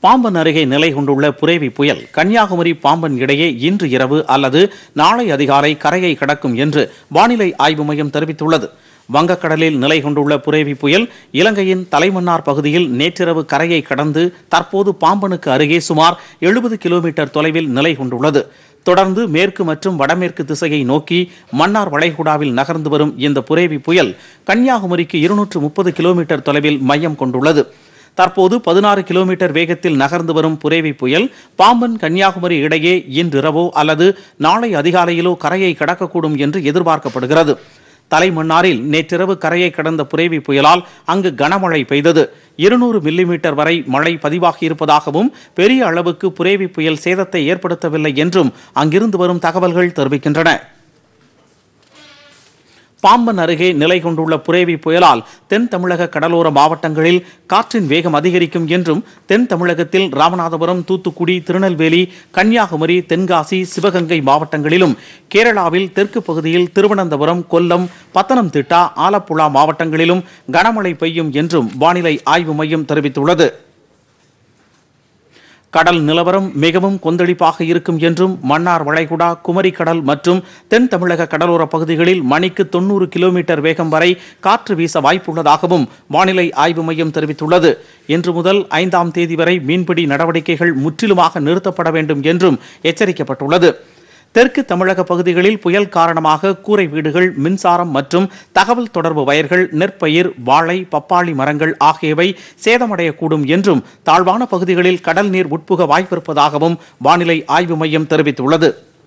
பாம்பன் அருகே நிலை கொண்டுள்ள புரேவி புயல் கன்னியாகுமரி பாம்பன் இடையே இன்று இரவு அல்லது நாளை அதிகாலை கரையை கடக்கும் என்று வானிலை ஆய்வு மையம் தெரிவித்துள்ளது வங்கக்கடலில் நிலை கொண்டுள்ள புரேவி புயல் இலங்கையின் தலைமன்னார் பகுதியில் நேற்றிரவு கரையை கடந்து தற்போது பாம்பனுக்கு அருகே சுமார் எழுபது கிலோமீட்டர் தொலைவில் நிலை கொண்டுள்ளது தொடர்ந்து மேற்கு மற்றும் வடமேற்கு திசையை நோக்கி மன்னார் வளைகுடாவில் நகர்ந்து வரும் இந்த புரேவி புயல் கன்னியாகுமரிக்கு இருநூற்று முப்பது கிலோமீட்டர் தொலைவில் மையம் கொண்டுள்ளது தற்போது பதினாறு கிலோமீட்டர் வேகத்தில் நகர்ந்து வரும் புரேவி புயல் பாம்பன் கன்னியாகுமரி இடையே இன்றிரவோ அல்லது நாளை அதிகாலையிலோ கரையை கடக்கக்கூடும் என்று எதிர்பார்க்கப்படுகிறது தலைமன்னாரில் நேற்றிரவு கரையை கடந்த புரேவி புயலால் அங்கு கனமழை பெய்தது இருநூறு மில்லிமீட்டர் வரை மழை பதிவாகியிருப்பதாகவும் பெரிய அளவுக்கு புரேவி புயல் சேதத்தை ஏற்படுத்தவில்லை என்றும் அங்கிருந்து வரும் தகவல்கள் தெரிவிக்கின்றன பாம்பன் அருகே நிலை கொண்டுள்ள புரேவி புயலால் தென் தமிழக கடலோர மாவட்டங்களில் காற்றின் வேகம் அதிகரிக்கும் என்றும் தென் தமிழகத்தில் ராமநாதபுரம் தூத்துக்குடி திருநெல்வேலி கன்னியாகுமரி தென்காசி சிவகங்கை மாவட்டங்களிலும் கேரளாவில் தெற்கு பகுதியில் திருவனந்தபுரம் கொல்லம் பத்தனம்திட்டா ஆலப்புழா மாவட்டங்களிலும் கனமழை பெய்யும் என்றும் வானிலை ஆய்வு மையம் தெரிவித்துள்ளது கடல் நிலவரம் மிகவும் கொந்தளிப்பாக இருக்கும் என்றும் மன்னார் வளைகுடா குமரி கடல் மற்றும் தென் தமிழக கடலோர பகுதிகளில் மணிக்கு தொண்ணூறு கிலோமீட்டர் வேகம் வரை காற்று வீச வாய்ப்புள்ளதாகவும் வானிலை ஆய்வு மையம் தெரிவித்துள்ளது இன்று முதல் ஐந்தாம் தேதி வரை மீன்பிடி நடவடிக்கைகள் முற்றிலுமாக நிறுத்தப்பட வேண்டும் என்றும் எச்சரிக்கப்பட்டுள்ளது தெற்கு தமிழக பகுதிகளில் புயல் காரணமாக கூரை வீடுகள் மின்சாரம் மற்றும் தகவல் தொடர்பு வயர்கள் நெற்பயிர் வாழை பப்பாளி மரங்கள் ஆகியவை சேதமடையக்கூடும் என்றும் தாழ்வான பகுதிகளில் கடல் நீர் உட்புக வாய்ப்பிருப்பதாகவும் வானிலை ஆய்வு மையம் தெரிவித்துள்ளது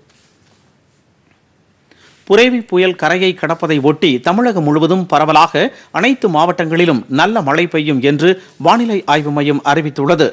புரேவி புயல் கரையை கடப்பதை ஒட்டி தமிழகம் முழுவதும் பரவலாக அனைத்து மாவட்டங்களிலும் நல்ல மழை பெய்யும் என்று வானிலை ஆய்வு மையம் அறிவித்துள்ளது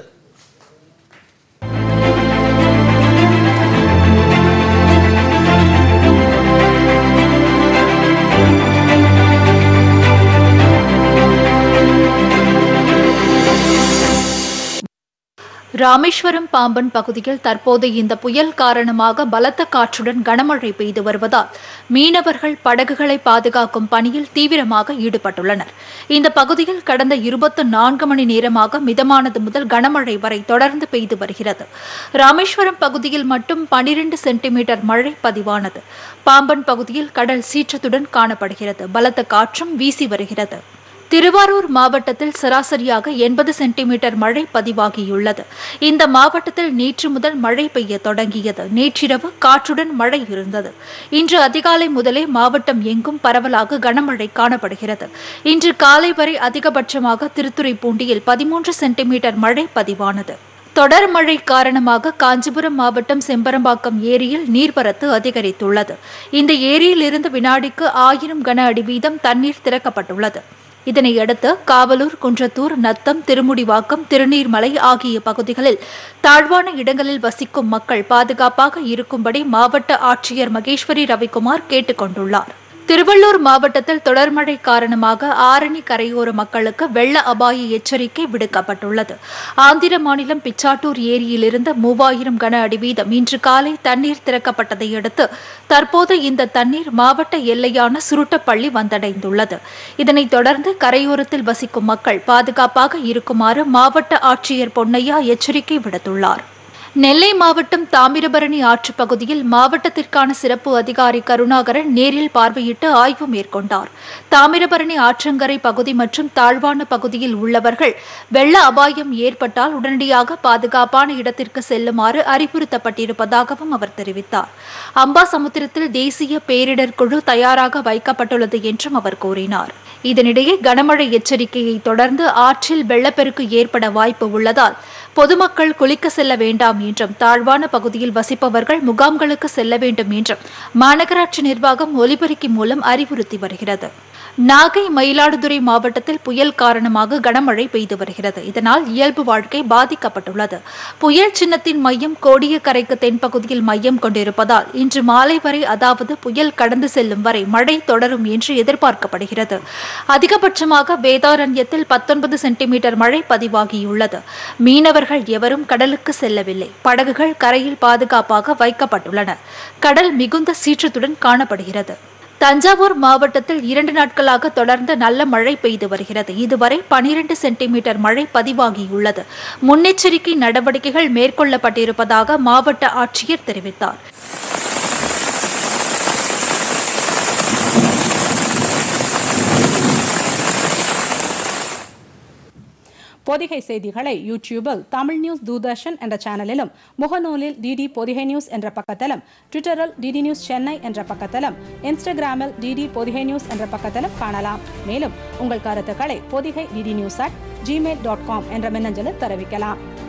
ராமேஸ்வரம் பாம்பன் பகுதியில் தற்போது இந்த புயல் காரணமாக பலத்த காற்றுடன் கனமழை பெய்து வருவதால் மீனவர்கள் படகுகளை பாதுகாக்கும் பணியில் தீவிரமாக ஈடுபட்டுள்ளனர் இந்த பகுதியில் கடந்த இருபத்தி நான்கு மணி நேரமாக மிதமானது முதல் கனமழை வரை தொடர்ந்து பெய்து வருகிறது ராமேஸ்வரம் பகுதியில் மட்டும் பனிரெண்டு சென்டிமீட்டர் மழை பதிவானது பாம்பன் பகுதியில் கடல் சீற்றத்துடன் காணப்படுகிறது பலத்த காற்றும் வீசி வருகிறது திருவாரூர் மாவட்டத்தில் சராசரியாக எண்பது சென்டிமீட்டர் மழை பதிவாகியுள்ளது இந்த மாவட்டத்தில் நேற்று முதல் மழை பெய்ய தொடங்கியது நேற்றிரவு காற்றுடன் மழை இருந்தது இன்று அதிகாலை முதலே மாவட்டம் எங்கும் பரவலாக கனமழை காணப்படுகிறது இன்று காலை வரை அதிகபட்சமாக திருத்துறைப்பூண்டியில் பதிமூன்று சென்டிமீட்டர் மழை பதிவானது தொடர் மழை காரணமாக காஞ்சிபுரம் மாவட்டம் செம்பரம்பாக்கம் ஏரியில் நீர்வரத்து அதிகரித்துள்ளது இந்த ஏரியில் இருந்து வினாடிக்கு ஆயிரம் கன அடி வீதம் தண்ணீர் திறக்கப்பட்டுள்ளது இதனையடுத்து காவலூர் குன்றத்தூர் நத்தம் திருமுடிவாக்கம் திருநீர்மலை ஆகிய பகுதிகளில் தாழ்வான இடங்களில் வசிக்கும் மக்கள் பாதுகாப்பாக இருக்கும்படி மாவட்ட ஆட்சியர் மகேஸ்வரி ரவிக்குமார் கேட்டுக் கொண்டுள்ளார் திருவள்ளூர் மாவட்டத்தில் தொடர் மழை காரணமாக ஆரணி கரையோர மக்களுக்கு வெள்ள அபாய எச்சரிக்கை விடுக்கப்பட்டுள்ளது ஆந்திர மாநிலம் பிச்சாட்டூர் ஏரியிலிருந்து மூவாயிரம் கன அடி வீதம் இன்று காலை தண்ணீர் திறக்கப்பட்டதை அடுத்து தற்போது இந்த தண்ணீர் மாவட்ட எல்லையான சுருட்டப்பள்ளி வந்தடைந்துள்ளது இதனைத் தொடர்ந்து கரையோரத்தில் வசிக்கும் மக்கள் பாதுகாப்பாக இருக்குமாறு மாவட்ட ஆட்சியர் பொன்னையா எச்சரிக்கை விடுத்துள்ளார் நெல்லை மாவட்டம் தாமிரபரணி ஆற்றுப் பகுதியில் மாவட்டத்திற்கான சிறப்பு அதிகாரி கருணாகரன் நேரில் பார்வையிட்டு ஆய்வு மேற்கொண்டார் தாமிரபரணி ஆற்றங்கரை பகுதி மற்றும் தாழ்வான பகுதியில் உள்ளவர்கள் வெள்ள அபாயம் ஏற்பட்டால் உடனடியாக பாதுகாப்பான இடத்திற்கு செல்லுமாறு அறிவுறுத்தப்பட்டிருப்பதாகவும் அவர் தெரிவித்தார் அம்பாசமுத்திரத்தில் தேசிய பேரிடர் குழு தயாராக வைக்கப்பட்டுள்ளது என்றும் அவர் கூறினார் இதனிடையே கனமழை எச்சரிக்கையை தொடர்ந்து ஆற்றில் வெள்ளப்பெருக்கு ஏற்பட வாய்ப்பு உள்ளதால் பொதுமக்கள் குளிக்க செல்ல வேண்டாம் என்றும் தாழ்வான பகுதியில் வசிப்பவர்கள் முகாம்களுக்கு செல்ல வேண்டும் என்றும் மாநகராட்சி நிர்வாகம் ஒலிபெருக்கி மூலம் அறிவுறுத்தி வருகிறது நாகை மயிலாடுதுறை மாவட்டத்தில் புயல் காரணமாக கனமழை பெய்து வருகிறது இதனால் இயல்பு வாழ்க்கை பாதிக்கப்பட்டுள்ளது புயல் சின்னத்தின் மையம் கோடியக்கரைக்கு தென்பகுதியில் மையம் கொண்டிருப்பதால் இன்று மாலை வரை அதாவது புயல் கடந்து செல்லும் வரை மழை தொடரும் என்று எதிர்பார்க்கப்படுகிறது அதிகபட்சமாக வேதாரண்யத்தில் பத்தொன்பது சென்டிமீட்டர் மழை பதிவாகியுள்ளது மீனவர்கள் எவரும் கடலுக்கு செல்லவில்லை படகுகள் கரையில் பாதுகாப்பாக வைக்கப்பட்டுள்ளன கடல் மிகுந்த சீற்றத்துடன் காணப்படுகிறது தஞ்சாவூர் மாவட்டத்தில் இரண்டு நாட்களாக தொடர்ந்து நல்ல மழை பெய்து வருகிறது இதுவரை பனிரெண்டு சென்டிமீட்டர் மழை பதிவாகியுள்ளது முன்னெச்சரிக்கை நடவடிக்கைகள் மேற்கொள்ளப்பட்டிருப்பதாக மாவட்ட ஆட்சியர் தெரிவித்தார் பொதிகை செய்திகளை யூடியூபில் தமிழ் நியூஸ் தூர்தர்ஷன் என்ற சேனலிலும் முகநூலில் டிடி பொதிகை நியூஸ் என்ற பக்கத்திலும் ட்விட்டரில் டிடி நியூஸ் சென்னை என்ற பக்கத்திலும் இன்ஸ்டாகிராமில் டிடி பொதிகை நியூஸ் என்ற பக்கத்திலும் காணலாம் மேலும் உங்கள் கருத்துக்களை Podhigai DD news at Gmail dot com என்ற மின்னஞ்சலில் தெரிவிக்கலாம்